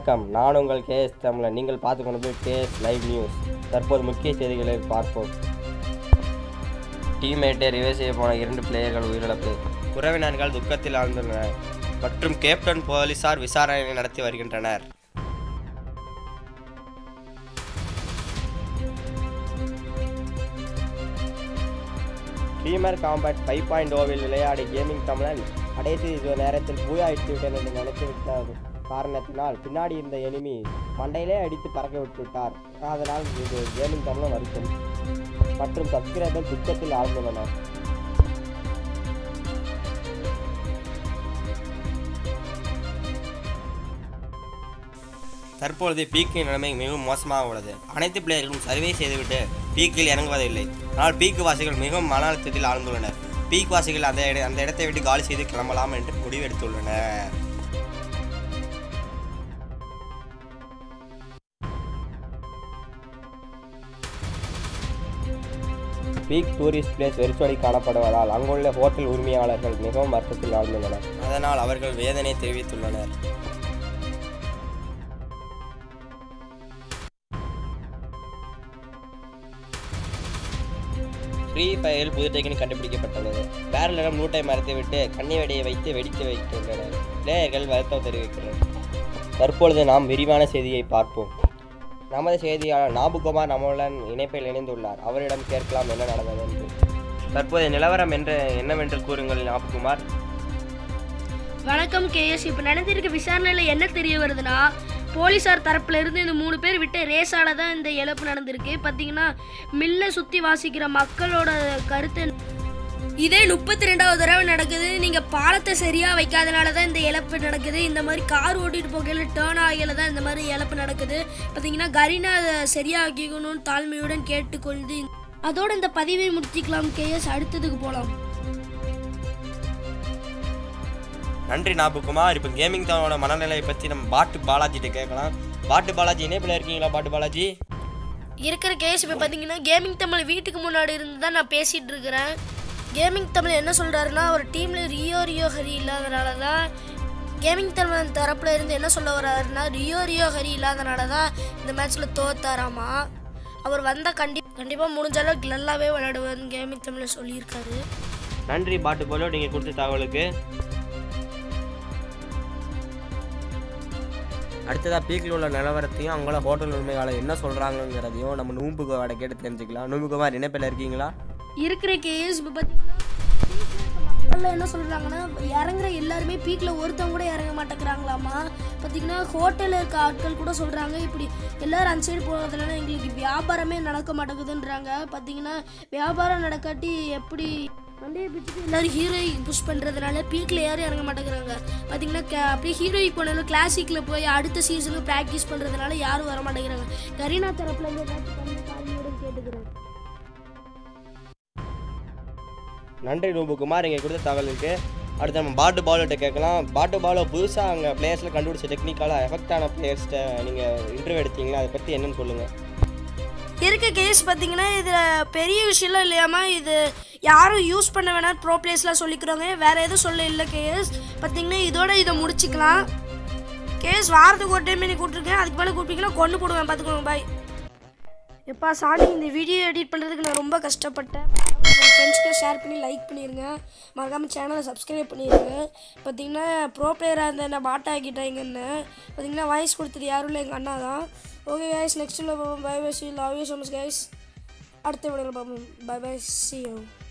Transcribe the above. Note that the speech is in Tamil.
வணக்கம் நான் உங்கள் கேஎஸ் தமிழன் நீங்கள் பார்த்து கொண்டு கேஎஸ் லைவ் நியூஸ் தற்போது முக்கிய செய்திகளை பார்ப்போம் டீம்மேட்டை ரிவைவ் செய்ய போன இரண்டு பிளேயர்கள் உயிரிழப்பு உறவினர்கள் துக்கத்தில் ஆழ்ந்துள்ளனர் மற்றும் கேப்டன் போலீசார் விசாரணை நடத்தி வருகின்றனர் ஸ்ட்ரீமர் காம்பேட் ஃபைவ் பாயிண்ட் ஓவில் விளையாடி கேமிங் தமிழன் கடைசி இது நேரத்தில் பூயா அடித்து விட்டேன் என்று நினைத்து விட்ட காரணத்தினால் பின்னாடி இருந்த எனிமி மண்டையிலே அடித்து பறக்க விட்டு விட்டார் அதனால் இது கேமிங் தமிழன் வருத்தம் மற்றும் சப்ஸ்கிரைபர் துக்கத்தில் ஆழ்ந்துள்ளனர் தற்பொழுது பீக்கின் நிலைமை மிகவும் மோசமாக உள்ளது அனைத்து பிளேயர்களும் சர்வே செய்துவிட்டு பீக்கில் இறங்குவதில்லை ஆனால் பீக்கு வாசிகள் மிகவும் மன அழுத்தத்தில் ஆழ்ந்துள்ளனர் பீக் வாசிகள் அந்த இட அந்த இடத்தை விட்டு காலி செய்து கிளம்பலாம் என்று முடிவெடுத்துள்ளனர் பீக் டூரிஸ்ட் பிளேஸ் வெறிச்சோடி காணப்படுவதால் அங்குள்ள ஹோட்டல் உரிமையாளர்கள் மிகவும் வருத்தத்தில் ஆழ்ந்துள்ளனர் அதனால் அவர்கள் வேதனை தெரிவித்துள்ளனர் ஃப்ரீ ஃபயரில் புது டெக்னிக் கண்டுபிடிக்கப்பட்டுள்ளது பேரலிடம் மூட்டை மறைத்து விட்டு கண்ணி வெடியை வைத்து வெடித்து வைத்துள்ளனர் பிளேயர்கள் வருத்தம் தெரிவிக்கின்றனர் தற்பொழுது நாம் விரிவான செய்தியை பார்ப்போம் நமது செய்தியாளர் நாபுகுமார் நம்முடன் இணைப்பில் இணைந்துள்ளார் அவரிடம் கேட்கலாம் என்ன நடந்தது என்று தற்போதைய நிலவரம் என்று என்னவென்று கூறுங்கள் நாபுகுமார் வணக்கம் கேஎஸ் இப்போ நடந்திருக்க விசாரணையில் என்ன தெரிய வருதுன்னா போலீஸார் தரப்புல இருந்து இந்த மூணு பேர் விட்ட ரேஸால தான் இந்த இழப்பு நடந்திருக்கு பார்த்தீங்கன்னா மில்லை சுற்றி வாசிக்கிற மக்களோட கருத்து இதே முப்பத்தி ரெண்டாவது தடவை நடக்குது நீங்கள் பாலத்தை சரியாக வைக்காதனால தான் இந்த இழப்பு நடக்குது இந்த மாதிரி கார் ஓட்டிட்டு போகையில் டேர்ன் ஆகையில தான் இந்த மாதிரி இழப்பு நடக்குது பார்த்தீங்கன்னா கரீனா அதை சரியாக்கிக்கணும்னு தாழ்மையுடன் கேட்டுக்கொண்டு அதோட இந்த பதிவை முடிச்சிக்கலாம் கேஎஸ் அடுத்ததுக்கு போகலாம் நன்றி நாபுகுமார் இப்போ கேமிங் தவனோட மனநிலையை பற்றி நம்ம பாட்டு பாலாஜிட்ட கேட்கலாம் பாட்டு பாலாஜி இணைப்பில் இருக்கீங்களா பாட்டு பாலாஜி இருக்கிற கேஸ் இப்போ பார்த்தீங்கன்னா கேமிங் தமிழ் வீட்டுக்கு முன்னாடி இருந்து தான் நான் பேசிகிட்டு இருக்கிறேன் கேமிங் தமிழ் என்ன சொல்கிறாருன்னா அவர் டீமில் ரியோ ரியோ ஹரி இல்லாதனால தான் கேமிங் தமிழ் தரப்புல இருந்து என்ன சொல்ல வர்றாருன்னா ரியோ ரியோ ஹரி இல்லாதனால தான் இந்த மேட்ச்சில் தோத்தாராமா அவர் வந்தால் கண்டி கண்டிப்பாக முடிஞ்ச அளவுக்கு நல்லாவே விளையாடுவார்னு கேமிங் தமிழ் சொல்லியிருக்காரு நன்றி பாட்டு போலோ நீங்கள் கொடுத்த தகவலுக்கு அடுத்ததாக பீக்கில் உள்ள நிலவரத்தையும் அங்குள்ள ஹோட்டல் உரிமையாளர் என்ன சொல்கிறாங்கங்கிறதையும் நம்ம நூம்புகோட கேட்டு தெரிஞ்சுக்கலாம் நூம்புகுமார் இணைப்பில் இருக்கீங்களா இருக்கிற கேஸ் இப்போ பார்த்தீங்கன்னா மக்கள்லாம் என்ன சொல்கிறாங்கன்னா இறங்குற எல்லாருமே பீக்கில் ஒருத்தவங்க கூட இறங்க மாட்டேங்கிறாங்களாமா பார்த்தீங்கன்னா ஹோட்டலில் இருக்க ஆட்கள் கூட சொல்கிறாங்க இப்படி எல்லாரும் அந்த சைடு போகிறதுனால எங்களுக்கு வியாபாரமே நடக்க மாட்டேங்குதுன்றாங்க பார்த்தீங்கன்னா வியாபாரம் நடக்காட்டி எப்படி வண்டியை பிடிச்சிட்டு எல்லாரும் ஹீரோயிக் புஷ் பண்ணுறதுனால பீக்கில் யாரும் இறங்க மாட்டேங்கிறாங்க பார்த்தீங்கன்னா க- அப்படியே ஹீரோயிக் போனாலும் கிளாசிக்கில் போய் அடுத்த சீசனுக்கு ப்ராக்டிஸ் பண்ணுறதுனால யாரும் வர மாட்டேங்கிறாங்க கரீனா தரப்புலேருந்து ஏதாச்சும் பண்ணி தாழ்மையுடன் கேட்டுக்கிறேன் நன்றி நூபுகுமார் இங்கே கொடுத்த தகவலுக்கு அடுத்து நம்ம பாட்டு பாலுகிட்ட கேட்கலாம் பாட்டு பாலோ புதுசாக அங்கே பிளேயர்ஸில் கண்டுபிடிச்ச டெக்னிக்கால எஃபெக்ட் ஆன பிளேயர்ஸ்கிட்ட நீங்கள் இன்டர்வியூ எடுத்தீங்களா அதை பற்றி என்னன்னு சொல்லுங்கள் இருக்க கேஸ் பார்த்தீங்கன்னா இதில் பெரிய விஷயம்லாம் இல்லையாமல் இது யாரும் யூஸ் பண்ண வேணாம் ப்ரோ பிளேஸ்லாம் சொல்லிக்கிறாங்க வேறு எதுவும் சொல்ல இல்லை கேஸ் பார்த்தீங்கன்னா இதோட இதை முடிச்சுக்கலாம் கேஸ் வாரத்துக்கு ஒரு டைம் நீ கூப்பிட்ருக்கேன் அதுக்கு மேலே கூப்பிட்டீங்கன்னா கொண்டு போடுவேன் பார்த்துக்கோங்க பாய் எப்பா சாரி இந்த வீடியோ எடிட் பண்ணுறதுக்கு நான் ரொம்ப கஷ்டப்பட்டேன் உங்கள் ஃப்ரெண்ட்ஸ்க்கு ஷேர் பண்ணி லைக் பண்ணிடுங்க மறக்காமல் சேனலை சப்ஸ்கிரைப் பண்ணிடுங்க பார்த்தீங்கன்னா ப்ரோ பிளேயராக இருந்த என்ன பாட்டா ஆக்கிட்டாங்கன்னு பார்த்தீங்கன்னா வாய்ஸ் கொடுத்தது யாரும் இல்லை எங்கள் அண்ணா தான் ஓகே கைஸ் நெக்ஸ்ட்டில் பார்ப்போம் bye bye see love you so much guys அடுத்த வீடியோவில் பார்ப்போம் பை பை சி யூ